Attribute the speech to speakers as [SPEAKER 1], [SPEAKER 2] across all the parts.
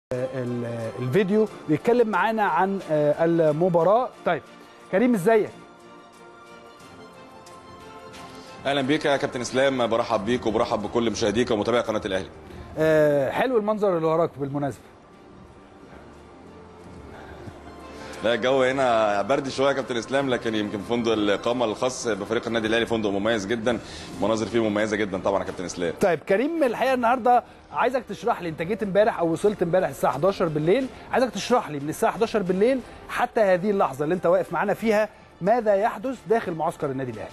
[SPEAKER 1] ال- الفيديو بيتكلم معانا عن آه، المباراه طيب كريم ازيك
[SPEAKER 2] اهلا بيك يا كابتن اسلام برحب بيك وبرحب بكل مشاهديك ومتابعي قناه الاهلي
[SPEAKER 1] آه، حلو المنظر اللي وراك بالمناسبه
[SPEAKER 2] لا الجو هنا برد شويه يا كابتن اسلام لكن يمكن فندق الاقامه الخاص بفريق النادي الاهلي فندق مميز جدا مناظر فيه مميزه جدا طبعا يا كابتن اسلام
[SPEAKER 1] طيب كريم الحقيقه النهارده عايزك تشرح لي انت جيت امبارح او وصلت امبارح الساعه 11 بالليل عايزك تشرح لي من الساعه 11 بالليل حتى هذه اللحظه اللي انت واقف معانا فيها ماذا يحدث داخل معسكر النادي الاهلي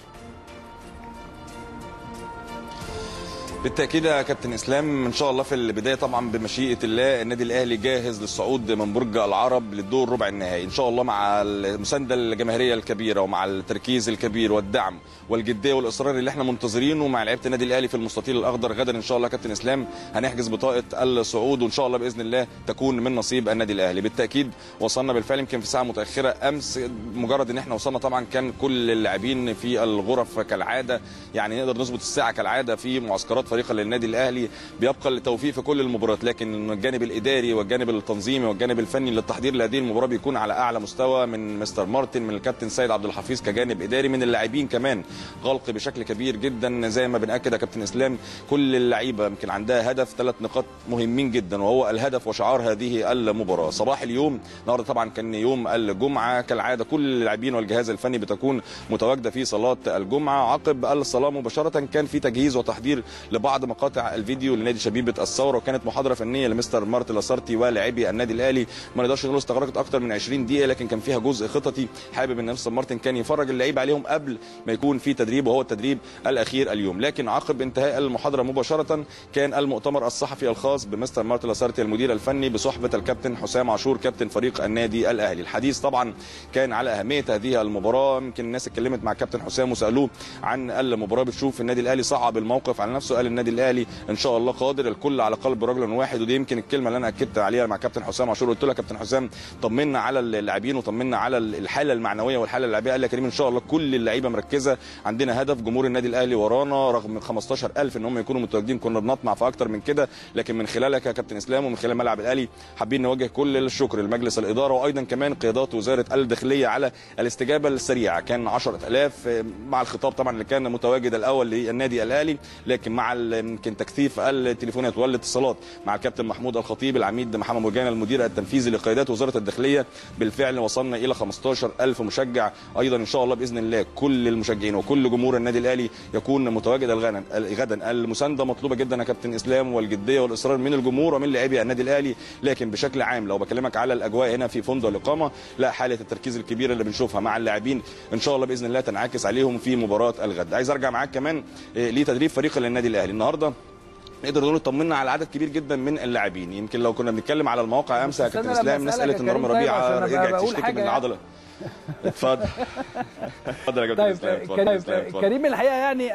[SPEAKER 2] بالتاكيد يا كابتن اسلام ان شاء الله في البدايه طبعا بمشيئه الله النادي الاهلي جاهز للصعود من برج العرب للدور ربع النهائي ان شاء الله مع المسانده الجماهيريه الكبيره ومع التركيز الكبير والدعم والجديه والاصرار اللي احنا منتظرينه مع لعيبه النادي الاهلي في المستطيل الاخضر غدا ان شاء الله يا كابتن اسلام هنحجز بطاقه الصعود وان شاء الله باذن الله تكون من نصيب النادي الاهلي بالتاكيد وصلنا بالفعل يمكن في ساعه متاخره امس مجرد ان احنا وصلنا طبعا كان كل اللاعبين في الغرف كالعاده يعني نقدر نظبط الساعه كالعاده في معسكرات فريق للنادي الاهلي بيبقى التوفيق في كل المباريات لكن الجانب الاداري والجانب التنظيمي والجانب الفني للتحضير لهذه المباراه بيكون على اعلى مستوى من مستر مارتن من الكابتن سيد عبد الحفيظ كجانب اداري من اللاعبين كمان غلق بشكل كبير جدا زي ما بناكد يا كابتن اسلام كل اللعيبه يمكن عندها هدف ثلاث نقاط مهمين جدا وهو الهدف وشعار هذه المباراه صباح اليوم النهارده طبعا كان يوم الجمعه كالعاده كل اللاعبين والجهاز الفني بتكون متواجده في صلاه الجمعه عقب الصلاه مباشره كان في تجهيز وتحضير لبعض مقاطع الفيديو لنادي شبيبه الثوره وكانت محاضره فنيه لمستر مارتن لاسارتي ولاعبي النادي الاهلي ما نقدرش نقول استغرقت اكتر من 20 دقيقه لكن كان فيها جزء خططي حابب ان مستر مارتن كان يفرج اللعيبه عليهم قبل ما يكون في تدريب وهو التدريب الاخير اليوم لكن عقب انتهاء المحاضره مباشره كان المؤتمر الصحفي الخاص بمستر مارتن لاسارتي المدير الفني بصحبه الكابتن حسام عاشور كابتن فريق النادي الاهلي الحديث طبعا كان على اهميه هذه المباراه يمكن الناس اتكلمت مع كابتن حسام وسالوه عن المباراه بتشوف النادي الاهلي صعب الموقف على نفسه قال النادي الاهلي ان شاء الله قادر الكل على قلب رجل واحد ودي يمكن الكلمه اللي انا اكدت عليها مع كابتن حسام عاشور قلت له يا كابتن حسام طمنا على اللاعبين وطمنا على الحاله المعنويه والحاله اللعبيه قال لي يا كريم ان شاء الله كل اللعيبه مركزه عندنا هدف جمهور النادي الاهلي ورانا رغم 15000 ان هم يكونوا متواجدين كنا بنطمع في اكتر من كده لكن من خلالك يا كابتن اسلام ومن خلال ملعب الاهلي حابين نوجه كل الشكر لمجلس الاداره وايضا كمان قيادات وزاره الداخليه على الاستجابه السريعه كان 10000 مع الخطاب طبعا اللي كان متواجد الاول للنادي الاهلي لكن مع يمكن تكثيف التليفونات والاتصالات مع الكابتن محمود الخطيب العميد محمد مرجان المدير التنفيذي لقيادات وزاره الداخليه بالفعل وصلنا الى 15000 مشجع ايضا ان شاء الله باذن الله كل المشجعين وكل جمهور النادي الاهلي يكون متواجد الغدا غدا المسانده مطلوبه جدا يا كابتن اسلام والجديه والاصرار من الجمهور ومن لاعبي النادي الاهلي لكن بشكل عام لو بكلمك على الاجواء هنا في فندق الاقامه لا حاله التركيز الكبيره اللي بنشوفها مع اللاعبين ان شاء الله باذن الله تنعكس عليهم في مباراه الغد عايز ارجع معاك كمان لتدريب فريق النادي الاهلي النهارده نقدر نقول اطمنا على عدد كبير جدا من اللاعبين يمكن لو كنا بنتكلم على المواقع امس يا كابتن اسلام ناس قالت ان رامي ربيعه رجعت تشتكي من العضله اتفضل اتفضل يا كابتن
[SPEAKER 1] طيب
[SPEAKER 2] اسلام اتفضل
[SPEAKER 1] كريم,
[SPEAKER 2] اسلام اتفضل
[SPEAKER 1] كريم الحقيقه يعني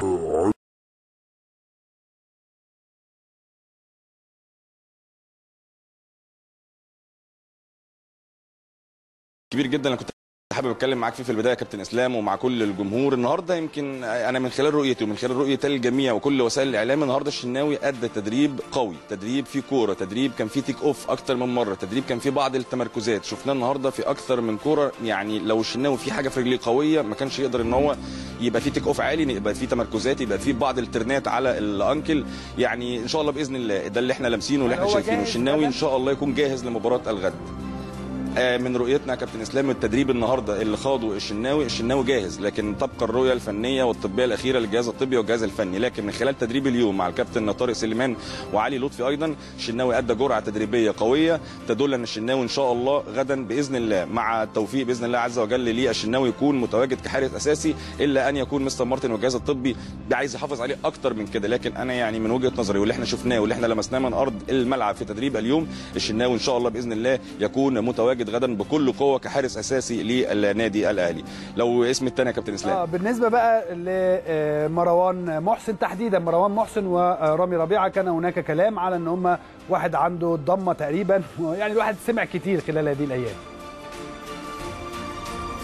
[SPEAKER 2] كبير جدا انا كنت حابب اتكلم معاك فيه في البدايه يا كابتن اسلام ومع كل الجمهور النهارده يمكن انا من خلال رؤيتي ومن خلال رؤيه الجميع وكل وسائل الاعلام النهارده الشناوي ادى تدريب قوي تدريب فيه كوره تدريب كان فيه تيك اوف اكتر من مره تدريب كان فيه بعض التمركزات شفناه النهارده في اكتر من كوره يعني لو الشناوي في حاجه في رجليه قويه ما كانش يقدر ان هو يبقى فيه تيك اوف عالي يبقى فيه تمركزات يبقى فيه بعض الترنات على الانكل يعني ان شاء الله باذن الله ده اللي احنا لامسينه واللي احنا
[SPEAKER 1] هو
[SPEAKER 2] شايفينه
[SPEAKER 1] جاهز
[SPEAKER 2] الشناوي ان
[SPEAKER 1] غدا؟
[SPEAKER 2] شاء الله يكون جاهز لمباراه الغد آه، من رؤيتنا يا كابتن اسلام التدريب النهارده اللي خاضه الشناوي الشناوي جاهز لكن تبقى الرؤيه الفنيه والطبيه الاخيره للجهاز الطبي والجهاز الفني لكن من خلال تدريب اليوم مع الكابتن طارق سليمان وعلي لطفي ايضا الشناوي ادى جرعه تدريبيه قويه تدل ان الشناوي ان شاء الله غدا باذن الله مع التوفيق باذن الله عز وجل ليه الشناوي يكون متواجد كحارس اساسي الا ان يكون مستر مارتن والجهاز الطبي عايز يحافظ عليه اكتر من كده لكن انا يعني من وجهه نظري واللي احنا شفناه واللي احنا لمسناه من ارض الملعب في تدريب اليوم الشناوي ان شاء الله باذن الله يكون متواجد غدا بكل قوه كحارس اساسي للنادي الاهلي لو اسم الثاني يا كابتن اسلام
[SPEAKER 1] اه بالنسبه بقى لمروان محسن تحديدا مروان محسن ورامي ربيعه كان هناك كلام على ان هم واحد عنده ضمه تقريبا يعني الواحد سمع كتير خلال هذه الايام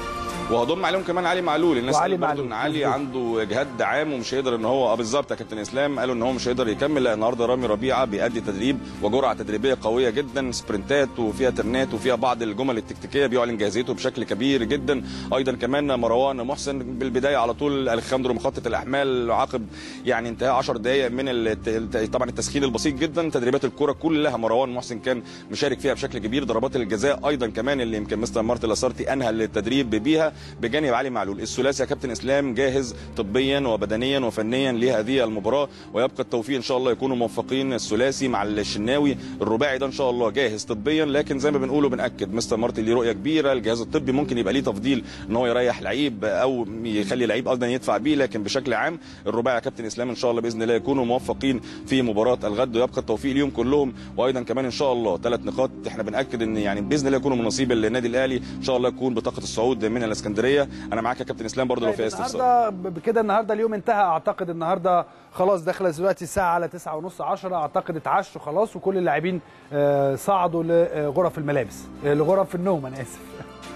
[SPEAKER 2] وهضم عليهم كمان علي معلول الناس
[SPEAKER 1] وعلي
[SPEAKER 2] قالت برضه
[SPEAKER 1] معلول.
[SPEAKER 2] ان علي
[SPEAKER 1] مظبوط.
[SPEAKER 2] عنده اجهاد عام ومش هيقدر ان هو اه بالظبط يا كابتن اسلام قالوا ان هو مش هيقدر يكمل لا النهارده رامي ربيعه بيأدي تدريب وجرعه تدريبيه قويه جدا سبرنتات وفيها ترنات وفيها بعض الجمل التكتيكيه بيعلن جاهزيته بشكل كبير جدا ايضا كمان مروان محسن بالبدايه على طول الخندرو مخطط الاحمال عقب يعني انتهاء 10 دقائق من الت- الت- طبعا التسخين البسيط جدا تدريبات الكره كلها مروان محسن كان مشارك فيها بشكل كبير ضربات الجزاء ايضا كمان اللي يمكن مستر مارتن لاسارتي انهى التدريب بيها بجانب علي معلول الثلاثي يا كابتن اسلام جاهز طبيا وبدنيا وفنيا لهذه المباراه ويبقى التوفيق ان شاء الله يكونوا موفقين الثلاثي مع الشناوي الرباعي ده ان شاء الله جاهز طبيا لكن زي ما بنقول وبناكد مستر مارتن ليه رؤيه كبيره الجهاز الطبي ممكن يبقى ليه تفضيل ان هو يريح لعيب او يخلي لعيب ايضا يدفع بيه لكن بشكل عام الرباعي يا كابتن اسلام ان شاء الله باذن الله يكونوا موفقين في مباراه الغد ويبقى التوفيق ليهم كلهم وايضا كمان ان شاء الله ثلاث نقاط احنا بناكد ان يعني باذن الله يكونوا من نصيب النادي الاهلي ان شاء الله يكون بطاقه الصعود من الاسكندريه انا معاك يا كابتن اسلام برضه لو في استفسار
[SPEAKER 1] النهارده بكده النهارده اليوم انتهى اعتقد النهارده خلاص داخله دلوقتي الساعه على 9 ونص 10 اعتقد اتعشوا خلاص وكل اللاعبين آه، صعدوا لغرف الملابس آه، لغرف النوم انا اسف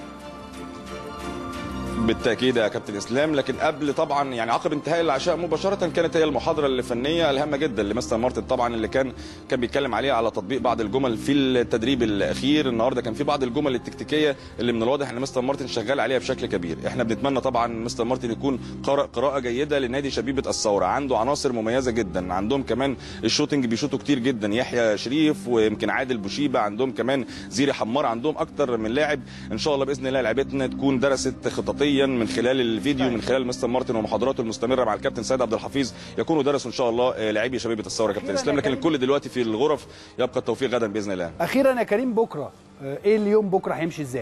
[SPEAKER 2] بالتاكيد يا كابتن اسلام لكن قبل طبعا يعني عقب انتهاء العشاء مباشره كانت هي المحاضره الفنيه الهامه جدا لمستر مارتن طبعا اللي كان كان بيتكلم عليها على تطبيق بعض الجمل في التدريب الاخير النهارده كان في بعض الجمل التكتيكيه اللي من الواضح ان مستر مارتن شغال عليها بشكل كبير احنا بنتمنى طبعا مستر مارتن يكون قرأ قراءه جيده لنادي شبيبه الثوره عنده عناصر مميزه جدا عندهم كمان الشوتنج بيشوطوا كتير جدا يحيى شريف ويمكن عادل بوشيبه عندهم كمان زيري حمار عندهم اكتر من لاعب ان شاء الله باذن الله لعيبتنا تكون درست خططيا من خلال الفيديو من خلال مستر مارتن ومحاضراته المستمره مع الكابتن سيد عبد الحفيظ يكونوا درسوا ان شاء الله آه، لاعبي شبيبه الثوره يا كابتن
[SPEAKER 1] أخيراً
[SPEAKER 2] اسلام
[SPEAKER 1] يا
[SPEAKER 2] لكن
[SPEAKER 1] كريم.
[SPEAKER 2] الكل دلوقتي في الغرف يبقى التوفيق غدا باذن الله
[SPEAKER 1] اخيرا يا كريم بكره آه، ايه اليوم بكره هيمشي ازاي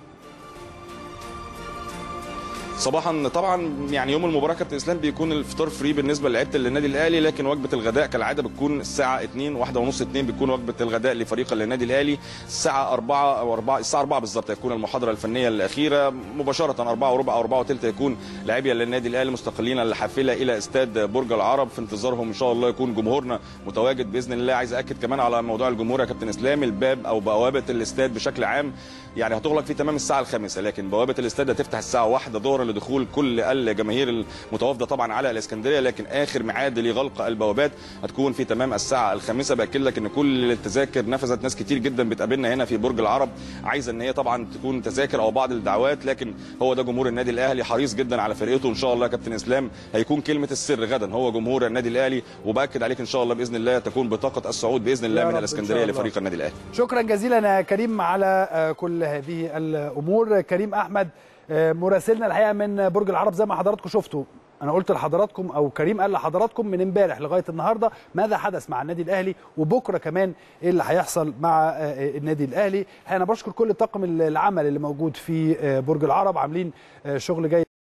[SPEAKER 2] صباحا طبعا يعني يوم المباراه كابتن اسلام بيكون الفطار فري بالنسبه للعيبه النادي الاهلي لكن وجبه الغداء كالعاده بتكون الساعه 2 واحدة ونص 2 بتكون وجبه الغداء لفريق النادي الاهلي الساعه 4 او 4 الساعه 4 بالظبط هتكون المحاضره الفنيه الاخيره مباشره 4 وربع او 4 وثلث يكون لاعبي النادي الاهلي مستقلين الحافله الى استاد برج العرب في انتظارهم ان شاء الله يكون جمهورنا متواجد باذن الله عايز اكد كمان على موضوع الجمهور يا كابتن اسلام الباب او بوابه الاستاد بشكل عام يعني هتغلق في تمام الساعه الخامسه لكن بوابه الاستاد هتفتح الساعه 1 ظهرا لدخول كل الجماهير المتوافده طبعا على الاسكندريه لكن اخر ميعاد لغلق البوابات هتكون في تمام الساعه الخامسه باكد لك ان كل التذاكر نفذت ناس كتير جدا بتقابلنا هنا في برج العرب عايزه ان هي طبعا تكون تذاكر او بعض الدعوات لكن هو ده جمهور النادي الاهلي حريص جدا على فرقته ان شاء الله يا كابتن اسلام هيكون كلمه السر غدا هو جمهور النادي الاهلي وباكد عليك ان شاء الله باذن الله تكون بطاقه الصعود باذن
[SPEAKER 1] يا
[SPEAKER 2] الله
[SPEAKER 1] رب
[SPEAKER 2] من
[SPEAKER 1] إن
[SPEAKER 2] الاسكندريه
[SPEAKER 1] شاء الله.
[SPEAKER 2] لفريق النادي الاهلي
[SPEAKER 1] شكرا جزيلا يا كريم على آه، كل هذه الامور كريم احمد آه، مراسلنا الحقيقه من برج العرب زي ما حضراتكم شفتوا انا قلت لحضراتكم او كريم قال لحضراتكم من امبارح لغايه النهارده ماذا حدث مع النادي الاهلي وبكره كمان ايه اللي هيحصل مع آه، النادي الاهلي انا بشكر كل طاقم العمل اللي موجود في آه، برج العرب عاملين آه، شغل جيد